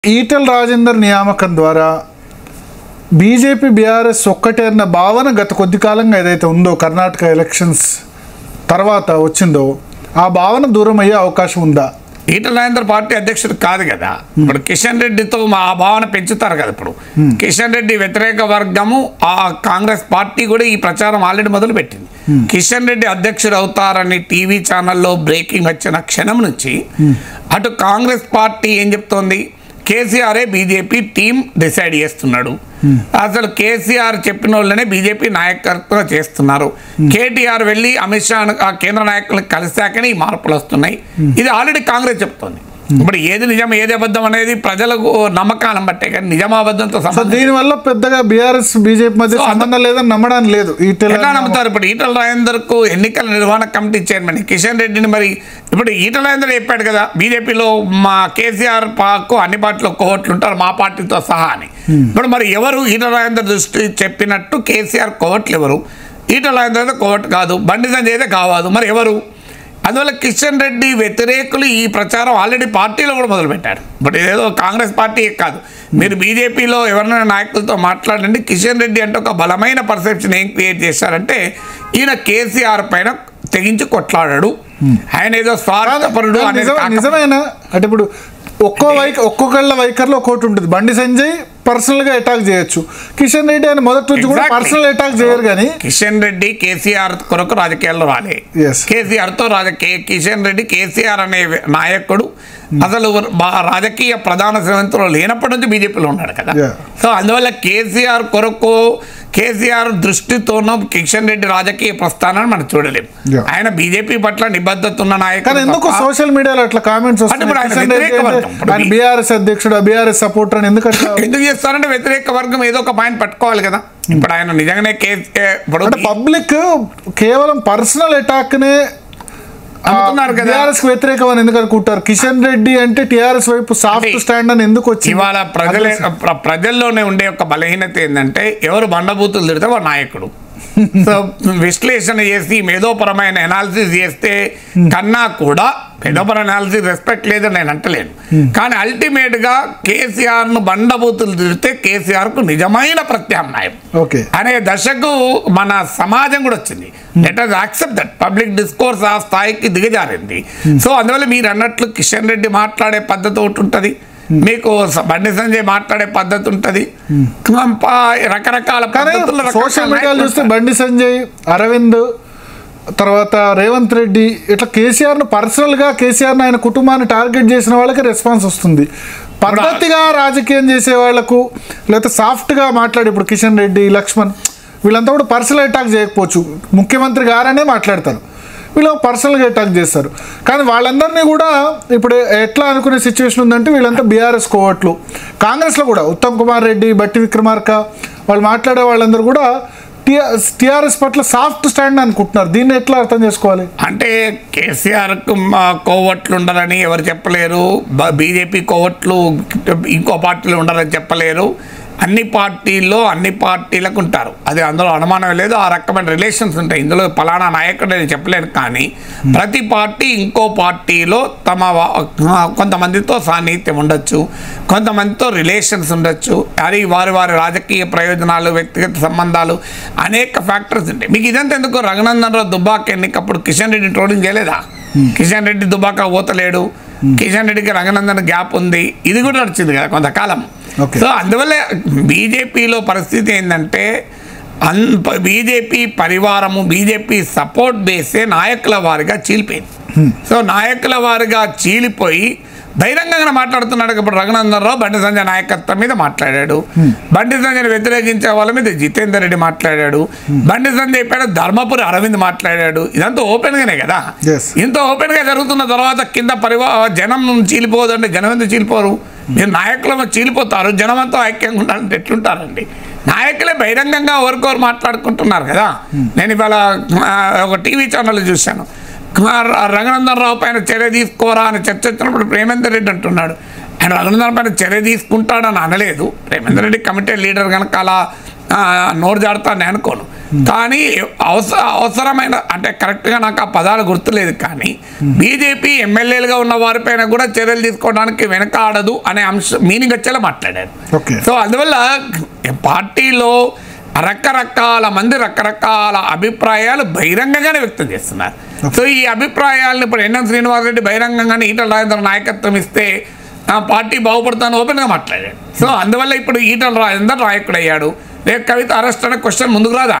ఈటల రాజేందర్ నియామకం ద్వారా BJP BRS ఒక్కటే అన్న భావన గత కొద్ది కాలంగా ఏదైతే ఉందో కర్ణాటక ఎలక్షన్స్ తర్వాత వచ్చిందో ఆ భావన దూరం అయ్యే అవకాశం ఉందా ఈటల రాజేందర్ పార్టీ అధ్యక్షుడు కాదు కదా ఇప్పుడు కిషన్ రెడ్డితో మా ఆ భావన పెంచుతారు కదా ఇప్పుడు కిషన్ రెడ్డి వ్యతిరేక వర్గము ఆ కాంగ్రెస్ పార్టీ కూడా ఈ ప్రచారం ఆల్రెడీ మొదలు పెట్టింది కిషన్ రెడ్డి అధ్యక్షుడు అవుతారని టీవీ ఛానల్లో బ్రేకింగ్ వచ్చిన క్షణం నుంచి అటు కాంగ్రెస్ పార్టీ ఏం చెప్తోంది కేసీఆరే బీజేపీ టీం డిసైడ్ చేస్తున్నాడు అసలు కేసీఆర్ చెప్పిన వాళ్ళనే బీజేపీ నాయకత్వం చేస్తున్నారు కేటీఆర్ వెళ్ళి అమిత్ షా ఆ కేంద్ర నాయకులను కలిశాకనే ఈ మార్పులు వస్తున్నాయి ఇది ఆల్రెడీ కాంగ్రెస్ చెప్తోంది ఇప్పుడు ఏది నిజం ఏది అబద్ధం అనేది ప్రజలకు నమ్మకాలను బట్టే కానీ నిజం అబద్ధంతో సో సంబంధం దీనివల్ల పెద్దగా బీఆర్ఎస్ బీజేపీ మధ్య సో అంత- సంబంధం లేదని నమ్మడానికి లేదు ఈటల ఎట్లా నమ్ముతారు ఇప్పుడు ఈటల రాజేందర్ కు ఎన్నికల నిర్వహణ కమిటీ చైర్మన్ కిషన్ రెడ్డిని మరి ఇప్పుడు ఈటల రాజేందర్ చెప్పాడు కదా బీజేపీలో మా కేసీఆర్ పాకు అన్ని పార్టీలో కోవట్లు ఉంటారు మా పార్టీతో సహా అని ఇప్పుడు మరి ఎవరు ఈటల రాజేందర్ దృష్టి చెప్పినట్టు కేసీఆర్ కోవట్లు ఎవరు ఈటల రాజేందర్ అయితే కోవట్ కాదు బండి సంజయ్ అయితే కావాలి మరి ఎవరు అందువల్ల కిషన్ రెడ్డి వ్యతిరేకులు ఈ ప్రచారం ఆల్రెడీ పార్టీలో కూడా మొదలుపెట్టారు బట్ ఇదేదో కాంగ్రెస్ పార్టీ కాదు మీరు బీజేపీలో ఎవరైనా నాయకులతో మాట్లాడండి కిషన్ రెడ్డి అంటే ఒక బలమైన పర్సెప్షన్ ఏం క్రియేట్ చేశారంటే ఈయన కేసీఆర్ పైన తెగించి కొట్లాడాడు ఆయన ఏదో స్వార్థపరుడు కానీ అనేది నిజమే- కాకపోతే- నిజమేనా అంటే ఇప్పుడు ఒక్కో వైఖ ఒక్కొక్కళ్ళ వైఖరిలో ఒకటి ఉంటుంది బండి సంజయ్ పర్సనల్ గా అటాక్ చేయొచ్చు కిషన్ రెడ్డి అని మొదటి నుంచి కూడా Exactly. పర్సనల్ అటాక్ చేయరు కానీ కిషన్ రెడ్డి కేసీఆర్ కొరకు రాజకీయాల్లో రాలే Yes. కేసీఆర్ తో రాజకీయ కిషన్ రెడ్డి కేసీఆర్ అనే నాయకుడు అసలు బా- రాజకీయ ప్రధాన శ్రవంతులు లేనప్పటి నుంచి బీజేపీలో ఉన్నాడు కదా Yeah. సో అందువల్ల కేసీఆర్ కొరకు కేసీఆర్ దృష్టితోనూ కిషన్ రెడ్డి రాజకీయ ప్రస్థానాన్ని మనం చూడలేం Yeah. ఆయన బీజేపీ పట్ల నిబద్ధత ఉన్న కానీ నాయకుడు ఎందుకు తప్ప- సోషల్ మీడియాలో అట్లా కామెంట్స్ అంటే ఇప్పుడు ఆయన వస్తున్నాయి వ్యతిరేక వర్గం. ఇప్పుడు ఆయన బి- బీఆర్ఎస్ అధ్యక్షుడు బీఆర్ఎస్ సపోర్టర్ అని ఎందుకు అట్లా ఎందుకు చేస్తారంటే వ్యతిరేక వర్గం ఏదో ఒక పాయింట్ పట్టుకోవాలి కదా ఇప్పుడు ఆయన నిజంగానే కేసీ ఇప్పుడు అంటే పబ్లిక్ కేవలం పర్సనల్ అటాక్ నే అమ్ముతున్నారు కదా. టీఆర్ఎస్ వ్యతిరేకం అని ఎందుకు అనుకుంటారు కిషన్ రెడ్డి అంటే టిఆర్ఎస్ వైపు సాఫ్ట్ అంటే స్టాండ్ అని ఎందుకు వచ్చింది ఇవాళ ప్రజలే ప్ర- ప్రజల్లోనే ఉండే ఒక బలహీనత ఏంటంటే ఎవరు బండబూతులు తిడితే వాడు నాయకుడు సో విశ్లేషణ చేసి మేధోపరమైన అనాలిసిస్ చేస్తే కన్నా కూడా మేధోపర అనాలిసిస్ రెస్పెక్ట్ లేదని నేను అంటలేను కానీ అల్టిమేట్ గా కేసీఆర్ ను బండబూతులు తిడితే కేసీఆర్ కు నిజమైన ప్రత్యామ్నాయం ఓకే అనే దశకు మన సమాజం కూడా వచ్చింది let us accept that public discourse ఆ స్థాయికి దిగజారింది సో అందువల్ల మీరు అన్నట్లు కిషన్ రెడ్డి మాట్లాడే పద్ధతి ఒకటి ఉంటుంది మీకు స- బండి సంజయ్ మాట్లాడే పద్ధతి ఉంటుంది రకరకాల కానీ పద్ధతుల్లో రకరకాల సోషల్ మీడియాలో నాయకులు చూస్తే ఉంటారు. బండి సంజయ్ అరవింద్ తర్వాత రేవంత్ రెడ్డి ఇట్లా కేసీఆర్ను పర్సనల్గా కేసీఆర్ను ఆయన కుటుంబాన్ని టార్గెట్ చేసిన వాళ్ళకి రెస్పాన్స్ వస్తుంది పద్ధతిగా రాజకీయం చేసే వాళ్ళకు లేకపోతే సాఫ్ట్గా మాట్లాడి ఇప్పుడు కిషన్ రెడ్డి లక్ష్మణ్ వీళ్ళంతా కూడా పర్సనల్ అటాక్ చేయకపోవచ్చు ముఖ్యమంత్రి గారనే మాట్లాడతారు వీళ్ళు పర్సనల్గా అటాక్ చేస్తారు కానీ వాళ్ళందరినీ కూడా ఇప్పుడు ఎట్లా అనుకునే సిచ్యువేషన్ ఉందంటే వీళ్ళంతా బీఆర్ఎస్ కోవట్లు కాంగ్రెస్లో కూడా ఉత్తమ్ కుమార్ రెడ్డి బట్టి విక్రమార్క వాళ్ళు మాట్లాడే వాళ్ళందరూ కూడా టిఆర్ టిఆర్ఎస్ పట్ల సాఫ్ట్ స్టాండ్ అనుకుంటున్నారు దీన్ని ఎట్లా అర్థం చేసుకోవాలి అంటే కేసీఆర్ కు మా కోవట్లు ఉండరని ఎవరు చెప్పలేరు బీజేపీ కోవట్లు ఇంకో పార్టీలు ఉండరని చెప్పలేరు అన్ని పార్టీల్లో అన్ని పార్టీలకు ఉంటారు అది అందులో అనుమానం లేదు ఆ రకమైన రిలేషన్స్ ఉంటాయి ఇందులో పలానా నాయకుడు నేను చెప్పలేను కానీ ప్రతి పార్టీ ఇంకో పార్టీలో తమ వా- కొంతమందితో సాన్నిహిత్యం ఉండొచ్చు కొంతమందితో రిలేషన్స్ ఉండొచ్చు అది వారి వారి రాజకీయ ప్రయోజనాలు వ్యక్తిగత సంబంధాలు అనేక ఫ్యాక్టర్స్ ఉంటాయి మీకు ఇదంతా ఎందుకు రఘునందన్ రావు దుబ్బాక ఎన్నికప్పుడు కిషన్ రెడ్డి ట్రోలింగ్ చేయలేదా కిషన్ రెడ్డి దుబ్బాక పోతలేడు కిషన్ రెడ్డికి రంగనందన్ గ్యాప్ ఉంది ఇది కూడా నడిచింది కదా కొంతకాలం Okay. సో అందువల్ల బీజేపీలో పరిస్థితి ఏంటంటే అన్ బీజేపీ పరివారము బీజేపీ సపోర్ట్ బేసే నాయకుల వారిగా చీలిపోయింది సో నాయకుల వారిగా చీలిపోయి బహిరంగంగా మాట్లాడుతున్నాడు ఇప్పుడు రఘునందన్ రావు బండి సంజయ్ నాయకత్వం మీద మాట్లాడాడు బండి సంజయ్ని వ్యతిరేకించే వాళ్ళ మీద జితేందర్ రెడ్డి మాట్లాడాడు బండి సంజయ్ పైన ధర్మపురి అరవింద్ మాట్లాడాడు ఇదంతా ఓపెన్ గానే కదా Yes. ఇంత ఓపెన్ గా జరుగుతున్న తర్వాత కింద పరివా జనం చీలిపోదు అంటే జనం ఎందుకు చీలిపోరు మీరు నాయకులు చీలిపోతారు జనం అంతా ఐక్యంగా ఉండాలంటే ఎట్లుంటారండి నాయకులే బహిరంగంగా ఎవరికొరు మాట్లాడుకుంటున్నారు కదా నేను ఇవాళ ఆ, ఒక టీవీ ఛానల్ చూశాను ఆ, రంగనందన్ రావు పైన చర్య తీసుకోరా అని చర్చ వచ్చినప్పుడు ప్రేమేందర్ రెడ్డి అంటున్నాడు ఆయన రఘునందన్ పైన చర్య తీసుకుంటాడని అనలేదు ప్రేమేందర్ రెడ్డి కమిటీ లీడర్ కనుక అలా ఆ, నోరు జాడతా నేను అనుకోను కానీ అవసర అవసరమైన అంటే కరెక్ట్గా నాకు ఆ పదాలు గుర్తులేదు కానీ బీజేపీ ఎమ్మెల్యేలుగా ఉన్న వారిపైన కూడా చర్యలు తీసుకోవడానికి వెనకాడదు అనే అంశం మీనింగ్ వచ్చేలా మాట్లాడారు ఓకే సో అందువల్ల పార్టీలో రకరకాల మంది రకరకాల అభిప్రాయాలు బహిరంగంగానే వ్యక్తం చేస్తున్నారు సో ఈ అభిప్రాయాలను ఇప్పుడు ఎన్ఎం శ్రీనివాసరెడ్డి బహిరంగంగానే ఈటల రాజేంద్ర నాయకత్వం ఇస్తే ఆ పార్టీ బాగుపడుతాను ఓపెన్గా మాట్లాడాడు సో అందువల్ల ఇప్పుడు ఈటల రాజేందర్ నాయకుడు అయ్యాడు రేపు కవిత అరెస్ట్ అనే క్వశ్చన్ ముందుకు రాదా